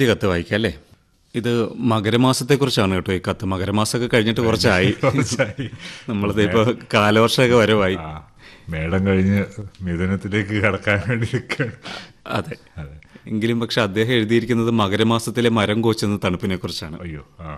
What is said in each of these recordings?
ആദ്യ കത്ത് വായിക്കാം അല്ലേ ഇത് മകരമാസത്തെക്കുറിച്ചാണ് കേട്ടോ ഈ കത്ത് മകരമാസമൊക്കെ കഴിഞ്ഞിട്ട് കുറച്ചായി കുറച്ചായി. നമ്മളത് ഇപ്പോൾ കാലവർഷമൊക്കെ വരവായി ആ മേടം കഴിഞ്ഞ് മിഥുനത്തിലേക്ക് കടക്കാൻ വേണ്ടി നിൽക്കുകയാണ് അതെ അതെ എങ്കിലും പക്ഷെ അദ്ദേഹം എഴുതിയിരിക്കുന്നത് മകരമാസത്തിലെ മരം കോച്ചുന്ന തണുപ്പിനെ കുറിച്ചാണ് അയ്യോ ആ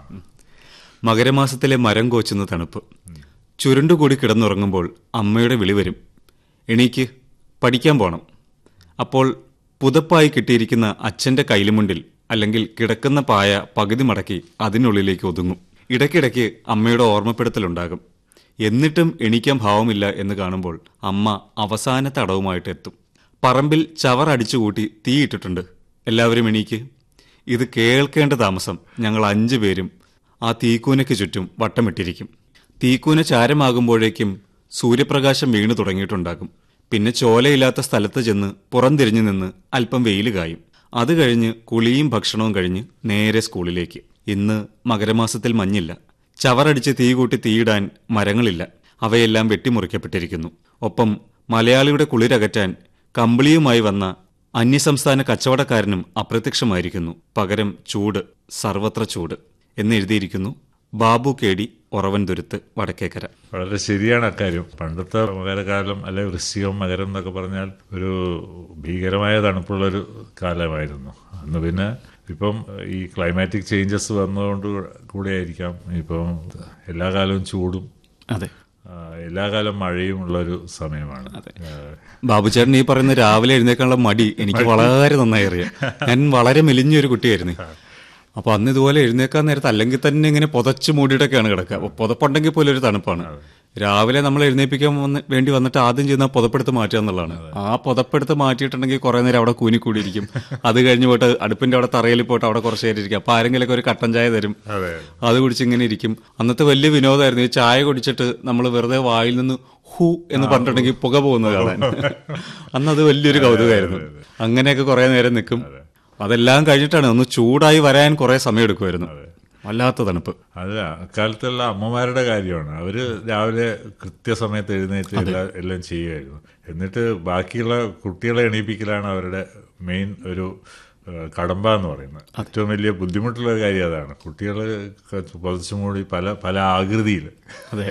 മകരമാസത്തിലെ മരം കോച്ചുന്ന തണുപ്പ് ചുരുണ്ടുകൂടി കിടന്നുറങ്ങുമ്പോൾ അമ്മയുടെ വിളി വരും എണീക്ക് പഠിക്കാൻ പോണം അപ്പോൾ പുതപ്പായി കിട്ടിയിരിക്കുന്ന അച്ഛന്റെ കൈലുമുണ്ടിൽ അല്ലെങ്കിൽ കിടക്കുന്ന പായ പകുതി മടക്കി അതിനുള്ളിലേക്ക് ഒതുങ്ങും ഇടയ്ക്കിടയ്ക്ക് അമ്മയുടെ ഓർമ്മപ്പെടുത്തലുണ്ടാകും എന്നിട്ടും എണീക്കാൻ ഭാവമില്ല എന്ന് കാണുമ്പോൾ അമ്മ അവസാന തടവുമായിട്ട് എത്തും പറമ്പിൽ ചവർ അടിച്ചുകൂട്ടി തീയിട്ടിട്ടുണ്ട് എല്ലാവരും എണീക്ക് ഇത് കേൾക്കേണ്ട താമസം ഞങ്ങൾ അഞ്ചു പേരും ആ തീക്കൂനയ്ക്ക് ചുറ്റും വട്ടമിട്ടിരിക്കും തീക്കൂന ചാരമാകുമ്പോഴേക്കും സൂര്യപ്രകാശം വീണു തുടങ്ങിയിട്ടുണ്ടാകും പിന്നെ ചോലയില്ലാത്ത സ്ഥലത്ത് ചെന്ന് പുറംതിരിഞ്ഞു നിന്ന് അല്പം വെയിൽ കായും അത് കഴിഞ്ഞ് കുളിയും ഭക്ഷണവും കഴിഞ്ഞ് നേരെ സ്കൂളിലേക്ക് ഇന്ന് മകരമാസത്തിൽ മഞ്ഞില്ല ചവറടിച്ച് തീ കൂട്ടി തീയിടാൻ മരങ്ങളില്ല അവയെല്ലാം വെട്ടിമുറിക്കപ്പെട്ടിരിക്കുന്നു ഒപ്പം മലയാളിയുടെ കുളിരകറ്റാൻ കമ്പിളിയുമായി വന്ന അന്യസംസ്ഥാന കച്ചവടക്കാരനും അപ്രത്യക്ഷമായിരിക്കുന്നു പകരം ചൂട് സർവത്ര ചൂട് എന്നെഴുതിയിരിക്കുന്നു ബാബു കേടി ഉറവൻതുരുത്ത് വടക്കേക്കര വളരെ ശരിയാണ് അക്കാര്യം പണ്ടത്തെ മകരകാലം അല്ലെ വൃശ്ചികം മകരം എന്നൊക്കെ പറഞ്ഞാൽ ഒരു ഭീകരമായ തണുപ്പുള്ളൊരു കാലമായിരുന്നു അന്ന് പിന്നെ ഇപ്പം ഈ ക്ലൈമാറ്റിക് ചേഞ്ചസ് വന്നതുകൊണ്ട് കൂടെ ആയിരിക്കാം ഇപ്പം എല്ലാ കാലവും ചൂടും അതെ ആ, എല്ലാ കാലം മഴയും ഉള്ളൊരു സമയമാണ് ആ, ബാബുചേട്ടൻ ഈ പറയുന്ന രാവിലെ എഴുന്നേക്കാനുള്ള മടി എനിക്ക് വളരെ നന്നായി അറിയാം ഞാൻ വളരെ മെലിഞ്ഞൊരു കുട്ടിയായിരുന്നു അപ്പൊ അന്ന് ഇതുപോലെ എഴുന്നേക്കാൻ നേരത്ത് അല്ലെങ്കിൽ തന്നെ ഇങ്ങനെ പുതച്ച് മൂടിയിട്ടൊക്കെയാണ് കിടക്കുക അപ്പൊ പുതപ്പുണ്ടെങ്കിൽ പോലും ഒരു തണുപ്പാണ് രാവിലെ നമ്മൾ എഴുന്നേപ്പിക്കാൻ വന്ന് വേണ്ടി വന്നിട്ട് ആദ്യം ചെയ്യുന്ന പുതപ്പെടുത്ത് മാറ്റുക എന്നുള്ളതാണ് ആ പുതപ്പെടുത്ത് മാറ്റിയിട്ടുണ്ടെങ്കിൽ കുറെ നേരം അവിടെ കൂനിക്കൂടിയിരിക്കും അത് കഴിഞ്ഞ് പോയിട്ട് അടുപ്പിന്റെ അവിടെ തറയിൽ പോയിട്ട് അവിടെ കുറച്ച് നേരം ഇരിക്കും അപ്പൊ ആരെങ്കിലൊക്കെ ഒരു കട്ടൻ ചായ തരും അതെ അത് കുടിച്ച് ഇങ്ങനെ ഇരിക്കും അന്നത്തെ വലിയ വിനോദമായിരുന്നു ഈ ചായ കുടിച്ചിട്ട് നമ്മൾ വെറുതെ വായിൽ നിന്ന് ഹു എന്ന് പറഞ്ഞിട്ടുണ്ടെങ്കിൽ പുക പോകുന്നത് കാണാൻ അന്ന് അത് വലിയൊരു കൗതുകമായിരുന്നു അങ്ങനെയൊക്കെ കുറെ നേരം നിൽക്കും അതെല്ലാം കഴിഞ്ഞിട്ടാണ് ഒന്ന് ചൂടായി വരാൻ കുറെ സമയം എടുക്കുമായിരുന്നു വല്ലാത്ത തണുപ്പ് അത് അക്കാലത്തുള്ള അമ്മമാരുടെ കാര്യമാണ് അവര് രാവിലെ കൃത്യസമയത്ത് എഴുന്നേറ്റ് എല്ലാ എല്ലാം ചെയ്യുമായിരുന്നു എന്നിട്ട് ബാക്കിയുള്ള കുട്ടികളെ എണീപ്പിക്കലാണ് അവരുടെ മെയിൻ ഒരു ഏഹ്, കടമ്പ എന്ന് പറയുന്നത് ഏറ്റവും വലിയ ബുദ്ധിമുട്ടുള്ള ഒരു കാര്യം അതാണ് കുട്ടികൾ പുതച്ചു മൂടി പല പല ആകൃതിയിൽ അതെ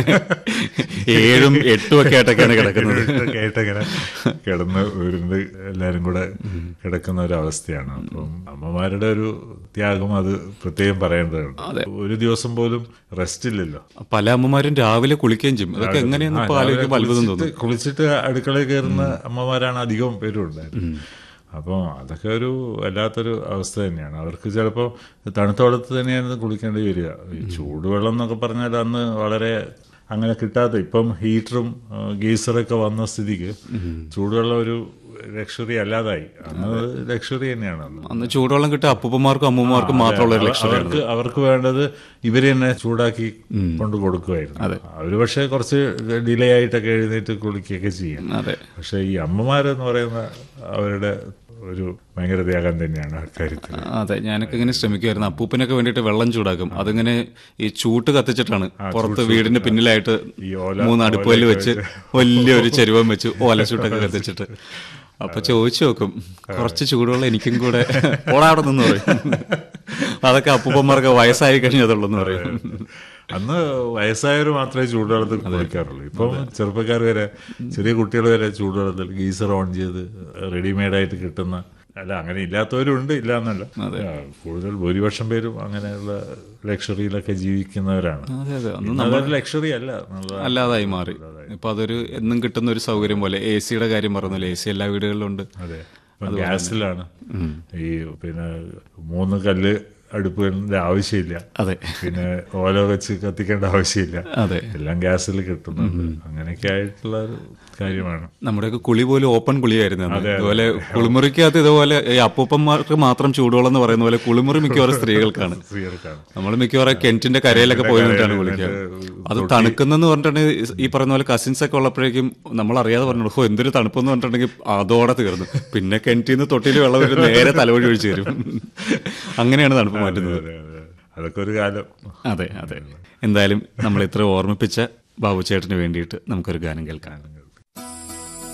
ഏഴും എട്ടും ഒക്കെ ആയിട്ടൊക്കെയാണ് കിടക്കുന്നത് കേട്ടങ്ങനെ കിടന്ന് ഉരുണ്ട് എല്ലാരും കൂടെ കിടക്കുന്ന ഒരു അവസ്ഥയാണ് അപ്പം അമ്മമാരുടെ ഒരു ത്യാഗം അത് പ്രത്യേകം പറയേണ്ടതുണ്ട് ഒരു ദിവസം പോലും റെസ്റ്റ് ഇല്ലല്ലോ പല അമ്മമാരും രാവിലെ കുളിക്കുകയും ചെയ്യും അതൊക്കെ എങ്ങനെയെന്ന് ഇപ്പൊ ആലോചിക്കുമ്പോൾ അത്ഭുതം തോന്നും കുളിച്ചിട്ട് കുളിച്ചിട്ട് അടുക്കളയിൽ കയറുന്ന അമ്മമാരാണ് അധികം പേരും ഉണ്ടായിരുന്നത് അപ്പോൾ അതൊക്കെ ഒരു വല്ലാത്തൊരു അവസ്ഥ തന്നെയാണ് അവർക്ക് ചിലപ്പോൾ തണുത്ത വെള്ളത്തിൽ തന്നെയായിരുന്നു കുളിക്കേണ്ടി വരിക ഈ ചൂടുവെള്ളം എന്നൊക്കെ പറഞ്ഞാൽ അന്ന് വളരെ അങ്ങനെ കിട്ടാത്ത ഇപ്പം ഹീറ്ററും ഗീസറൊക്കെ വന്ന സ്ഥിതിക്ക് ചൂടുവെള്ളം ഒരു ലക്ഷറി അല്ലാതായി അന്ന് ലക്ഷറി തന്നെയാണ് അന്ന് അന്ന് ചൂടുവെള്ളം കിട്ടുക അപ്പൂപ്പന്മാർക്കും അമ്മൂമ്മമാർക്കും മാത്രമുള്ള ഒരു ലക്ഷ്യം അവർക്ക് അവർക്ക് വേണ്ടത് ഇവര് തന്നെ ചൂടാക്കി കൊണ്ട് കൊടുക്കുമായിരുന്നു അവര് പക്ഷെ കുറച്ച് ഡിലേ ആയിട്ടൊക്കെ എഴുന്നേറ്റ് കുളിക്കുകയൊക്കെ ചെയ്യും അതെ പക്ഷെ ഈ അമ്മമാരെന്ന് പറയുന്ന അവരുടെ ഒരു ഭയങ്കര ത്യാഗം തന്നെയാണ് അക്കാര്യത്തിൽ അതെ ഞാനൊക്കെ ഇങ്ങനെ ശ്രമിക്കുമായിരുന്നു അപ്പൂപ്പനൊക്കെ വേണ്ടിയിട്ട് വെള്ളം ചൂടാക്കും അതിങ്ങനെ ഈ ചൂട്ട് കത്തിച്ചിട്ടാണ് പുറത്ത് വീടിന്റെ പിന്നിലായിട്ട് ഈ ഓല മൂന്ന് അടുപ്പുകല്ല് വെച്ച് വലിയൊരു ചെരുവം വെച്ച് ഓലച്ചൂട്ടൊക്കെ കത്തിച്ചിട്ട് അപ്പൊ ചോദിച്ചു നോക്കും കുറച്ച് ചൂടുവെള്ളം എനിക്കും കൂടെ ഓടാവിടെ നിന്ന് പറയും അതൊക്കെ അപ്പൂപ്പന്മാർക്ക് വയസ്സായി കഴിഞ്ഞതുള്ളൂ എന്ന് പറയും അന്ന് വയസ്സായവർ മാത്രമേ ചൂടുവെള്ളത്തിൽ കുളിക്കാറുള്ളൂ ഇപ്പം ചെറുപ്പക്കാർ വരെ ചെറിയ കുട്ടികൾ വരെ ചൂടുവെള്ളത്തിൽ ഗീസർ ഓൺ ചെയ്ത് റെഡിമെയ്ഡ് ആയിട്ട് കിട്ടുന്ന അല്ല അങ്ങനെ ഇല്ലാത്തവരും ഉണ്ട് ഇല്ല എന്നല്ല ആ, കൂടുതൽ ഭൂരിപക്ഷം പേരും അങ്ങനെയുള്ള ലക്ഷറിയിലൊക്കെ ജീവിക്കുന്നവരാണ് അതെ അതെ അന്ന് ഇന്ന് അതൊരു ലക്ഷറി അല്ല എന്നുള്ളതാണ്. അല്ലാതായി മാറി ഇപ്പൊ അതൊരു എന്നും കിട്ടുന്ന ഒരു സൗകര്യം പോലെ എ സിയുടെ കാര്യം പറഞ്ഞല്ലോ എ സി എല്ലാ വീടുകളിലും ഉണ്ട് അതെ ഇപ്പം ഗ്യാസിലാണ് ഈ പിന്നെ മൂന്ന് കല്ല് അടുപ്പിന്റെ ആവശ്യമില്ല അതെ പിന്നെ ഓല വെച്ച് കത്തിക്കേണ്ട ആവശ്യമില്ല അതെ എല്ലാം ഗ്യാസിൽ കിട്ടുന്നുണ്ട് അങ്ങനെയൊക്കെ ആയിട്ടുള്ള ഒരു കാര്യമാണ് നമ്മുടെയൊക്കെ കുളി പോലും ഓപ്പൺ കുളിയായിരുന്നു അന്ന്. ഇതുപോലെ കുളിമുറിക്കകത്ത് ഇതുപോലെ ഈ അപ്പൂപ്പന്മാർക്ക് മാത്രം ചൂടുവെള്ളം എന്ന് പറയുന്ന പോലെ കുളിമുറി മിക്കവാറും സ്ത്രീകൾക്കാണ് സ്ത്രീകൾക്കാണ് നമ്മൾ മിക്കവാറും കിണറ്റിന്റെ കരയിലൊക്കെ പോയി നിന്നിട്ടാണ് കുളിക്കുക അത് തണുക്കുന്നെന്ന് പറഞ്ഞിട്ടുണ്ടെങ്കിൽ ഈ പറയുന്ന പോലെ കസിൻസ് ഒക്കെ ഉള്ളപ്പോഴേക്കും നമ്മൾ അറിയാതെ പറഞ്ഞു ഓ എന്തൊരു തണുപ്പെന്ന് പറഞ്ഞിട്ടുണ്ടെങ്കിൽ അതോടെ തീർന്നു പിന്നെ കിണറ്റിൽ നിന്ന് തൊട്ടിയിൽ വെള്ളം വരും നേരെ തലവഴി ഒഴിച്ചു തരും അങ്ങനെയാണ് തണുപ്പ് മാറ്റുന്നത് അതെ, അതെ. അതൊക്കെ ഒരു കാലം അതെ അതെ എന്തായാലും നമ്മൾ ഇത്ര ഓർമ്മിപ്പിച്ച ബാബുചേട്ടന് വേണ്ടിയിട്ട് നമുക്കൊരു ഗാനം കേൾക്കാം